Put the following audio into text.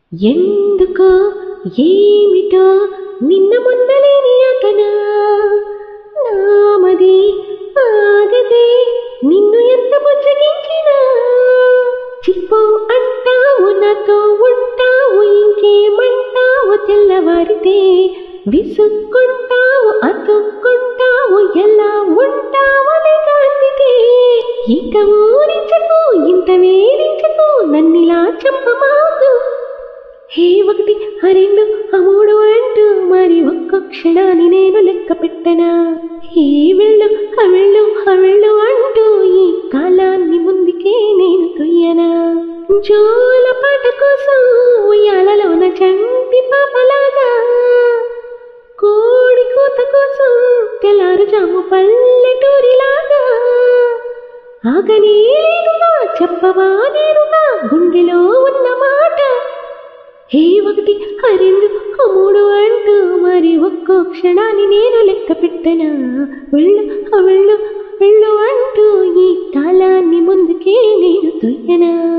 ఎందుకో ఏమిటో నిన్న మొన్నలేని అతన నామది ఆగదే నిన్ను ఎంత బుజ్జగించినా చిప్పు అంటావు నాతో ఉంటావు ఇంకేమంటావు తెల్లవారితే విసుక్కుంటావు అతుక్కుంటావు ఎలా ఉంటావు అందుకే ఇక ఊరించకు ఇంత వేరించకు నన్నిలా చంపమాకు హే ఒకటి ఆ రెండు ఆ మూడు అంటూ మరి ఒక్క క్షణాన్ని నేను లెక్క పెట్టనా హే వెళ్ళు ఆ వెళ్ళు ఆ వెళ్ళు అంటూ ఈ కాలాన్ని ముందుకే నేను తొయ్యనా జోల పాట కోసం ఉయ్యాలలోన చంటి పాపలాగా కోడి కూత కోసం తెల్లారుజాము పల్లెటూరిలాగా ఆగనే లేదుగా చెప్పవా నేరుగా గుండెలో ఉన్న మాట హే ఒకటి ఆ రెండు ఆ మూడు అంటూ మరి ఒక్కో క్షణాన్ని నేను లెక్క పెట్టనా వెళ్ళు ఆ వెళ్ళు వెళ్ళు అంటూ ఈ కాలాన్ని ముందుకే నేను తొయ్యనా